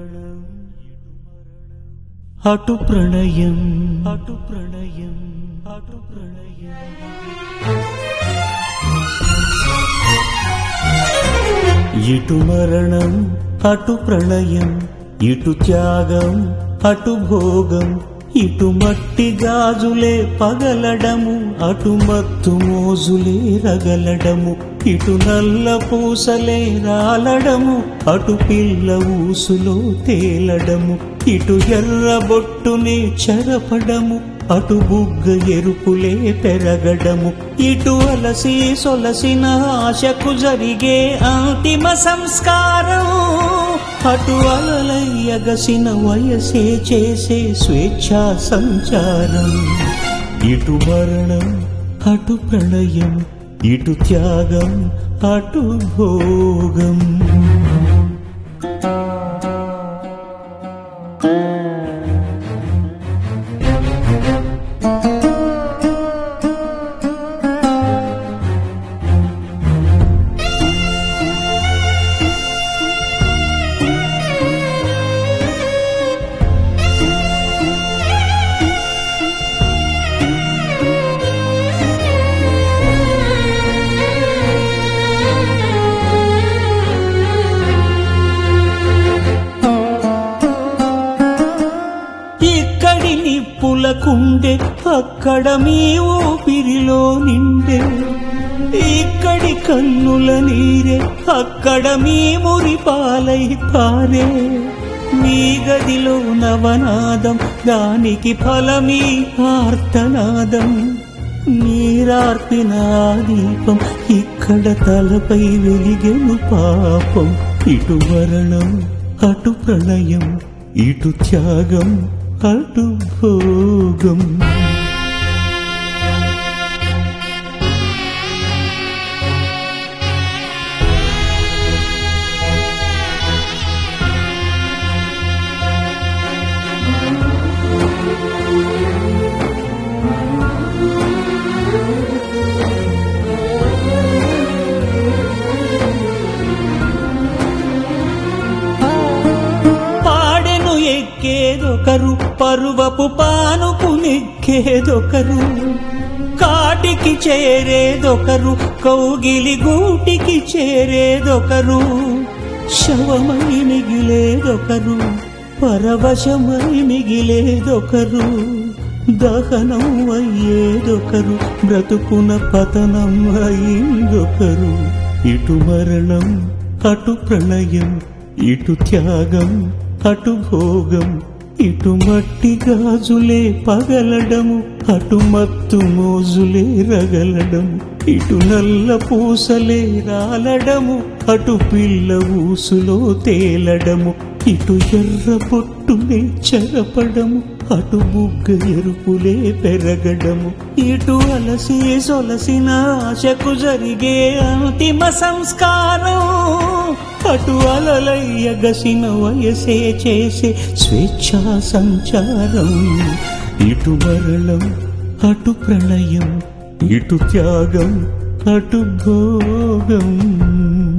అటు ప్రణయం అటు ప్రణయం అటు ప్రణయం ఇటు మరణం అటు ప్రళయం ఇటు త్యాగం అటు భోగం ఇటు మట్టి గాజులే పగలడము అటు మత్తు మోజులే రగలడము ఇటు నల్ల పూసలే రాలడము అటు పిల్ల ఊసులో తేలడము ఇటు ఎర్ర బొట్టునే చెరపడము అటు బుగ్గ ఎరుపులే పెరగడము ఇటు అలసి సొలసిన ఆశకు జరిగే అంతిమ సంస్కారం అటు అలలయ్యగసిన వయసే చేసే స్వేచ్ఛా సంచారం ఇటు మరణం అటు ప్రణయం ఇటు త్యాగం అటు భోగం ఇక్కడి నిప్పులకుండే అక్కడ మీ ఊపిరిలో నిండే ఇక్కడి కన్నుల నీరే అక్కడ మీ మురిపాలై పారే మీ గదిలో నవనాదం దానికి ఫలమీ ఆర్తనాదం నీరార్పిన ఆ దీపం ఇక్కడ తలపై వెలిగెను పాపం ఇటు మరణం అటు ప్రళయం ఇటు త్యాగం అటు భోగం పాడెను ఎక్కేదొకరు పరువపు పానుపు నెక్కేదొకరు కాటికి చేరేదొకరు కౌగిలి గూటికి చేరేదొకరు శవమై మిగిలేదొకరు పరవశమై మిగిలేదొకరు దహనం అయ్యేదొకరు బ్రతుకున పతనం అయిందొకరు ఇటు మరణం అటు ప్రళయం ఇటు త్యాగం అటు భోగం ఇటు మట్టి గాజులే పగలడము అటు మత్తు మోజులే రగలడము ఇటు నల్ల పూసలే రాలడము అటు పిల్ల ఊసులో తేలడము ఇటు ఎర్ర పొట్టునే చెరపడము అటు బుగ్గ ఎరుపులే పెరగడము ఇటు అలసి సొలసిన ఆశకు జరిగే అంతిమ సంస్కారం అటు అలలయ్యగసిన వయసే చేసే స్వేచ్ఛా సంచారం ఇటు మరణం అటు ప్రళయం ఇటు త్యాగం అటు భోగం